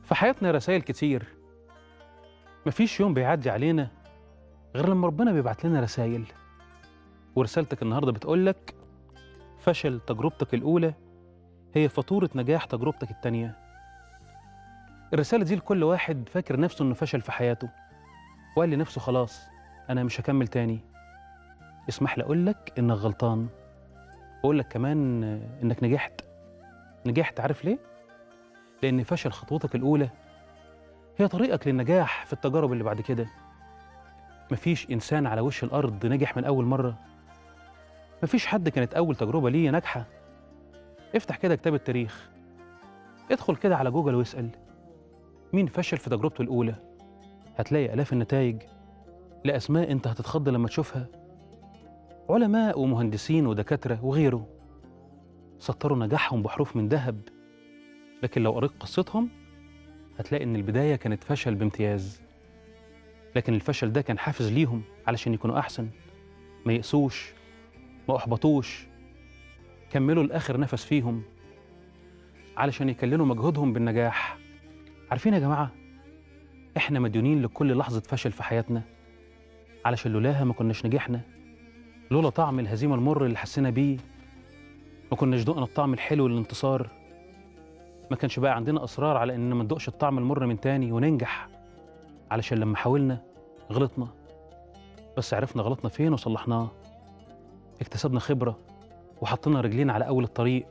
في حياتنا رسائل كتير مفيش يوم بيعدي علينا غير لما ربنا بيبعت لنا رسائل ورسالتك النهارده بتقولك فشل تجربتك الأولى هي فاتورة نجاح تجربتك التانية الرسالة دي لكل واحد فاكر نفسه إنه فشل في حياته وقال لنفسه خلاص أنا مش هكمل تاني اسمح لي أقولك إنك غلطان وأقولك كمان إنك نجحت نجحت عارف ليه؟ لأن فشل خطوتك الأولى هي طريقك للنجاح في التجارب اللي بعد كده مفيش إنسان على وش الأرض نجح من أول مرة مفيش حد كانت أول تجربة ليه ناجحة افتح كده كتاب التاريخ ادخل كده على جوجل واسأل مين فشل في تجربته الأولى هتلاقي آلاف النتائج لأسماء أنت هتتخض لما تشوفها علماء ومهندسين ودكاترة وغيره سطروا نجاحهم بحروف من ذهب لكن لو قريت قصتهم هتلاقي إن البداية كانت فشل بامتياز لكن الفشل ده كان حافز ليهم علشان يكونوا أحسن ما يأسوش ما أحبطوش كملوا لآخر نفس فيهم علشان يكللوا مجهودهم بالنجاح عارفين يا جماعة إحنا مديونين لكل لحظة فشل في حياتنا علشان لولاها ما كناش نجحنا لولا طعم الهزيمة المر اللي حسينا بيه ما كناش دقنا الطعم الحلو للانتصار ما كانش بقى عندنا إصرار على إننا ما ندقش الطعم المر من تاني وننجح علشان لما حاولنا غلطنا بس عرفنا غلطنا فين وصلحناه اكتسبنا خبرة وحطينا رجلينا على أول الطريق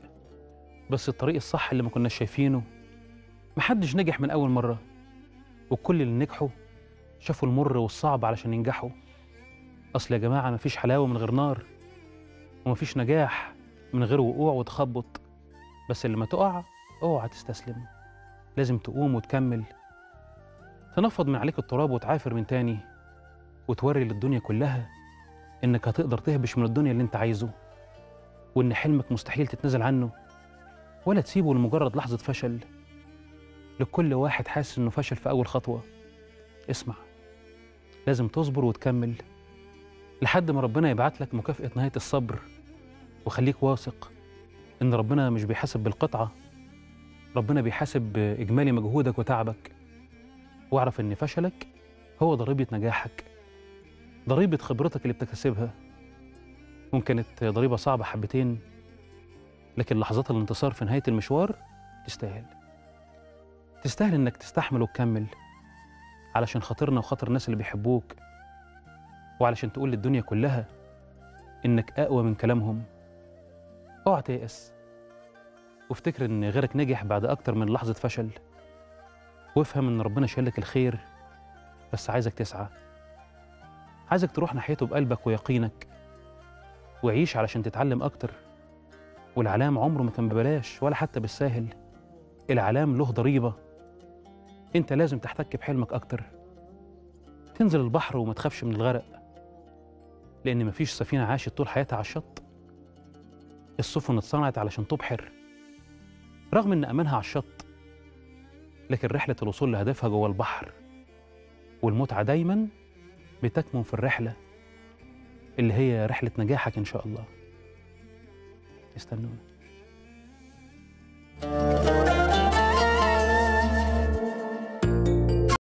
بس الطريق الصح اللي ما كناش شايفينه محدش نجح من أول مرة وكل اللي نجحوا شافوا المر والصعب علشان ينجحوا أصل يا جماعة مفيش حلاوة من غير نار ومفيش نجاح من غير وقوع وتخبط بس لما تقع اوعى تستسلم لازم تقوم وتكمل تنفض من عليك التراب وتعافر من تاني وتوري للدنيا كلها إنك هتقدر تهبش من الدنيا اللي أنت عايزه وإن حلمك مستحيل تتنازل عنه ولا تسيبه لمجرد لحظة فشل لكل واحد حاسس إنه فشل في أول خطوة اسمع لازم تصبر وتكمل لحد ما ربنا يبعت لك مكافأة نهاية الصبر وخليك واثق إن ربنا مش بيحاسب بالقطعة ربنا بيحاسب إجمالي مجهودك وتعبك واعرف إن فشلك هو ضريبة نجاحك ضريبة خبرتك اللي بتكتسبها ممكن كانت ضريبة صعبة حبتين لكن لحظات الانتصار في نهاية المشوار تستاهل تستاهل إنك تستحمل وتكمل علشان خاطرنا وخاطر الناس اللي بيحبوك وعلشان تقول للدنيا كلها إنك أقوى من كلامهم اوعى تيأس وافتكر إن غيرك نجح بعد أكتر من لحظة فشل وافهم إن ربنا شايلك الخير بس عايزك تسعى عايزك تروح ناحيته بقلبك ويقينك وعيش علشان تتعلم أكتر والعلام عمره ما كان ببلاش ولا حتى بالساهل العلام له ضريبة أنت لازم تحتك بحلمك أكتر تنزل البحر وما تخافش من الغرق لأن مفيش سفينة عاشت طول حياتها على الشط السفن اتصنعت علشان تبحر رغم إن أمانها على الشط لكن رحلة الوصول لهدفها جوه البحر والمتعة دايما بتكمن في الرحلة اللي هي رحلة نجاحك إن شاء الله استنونا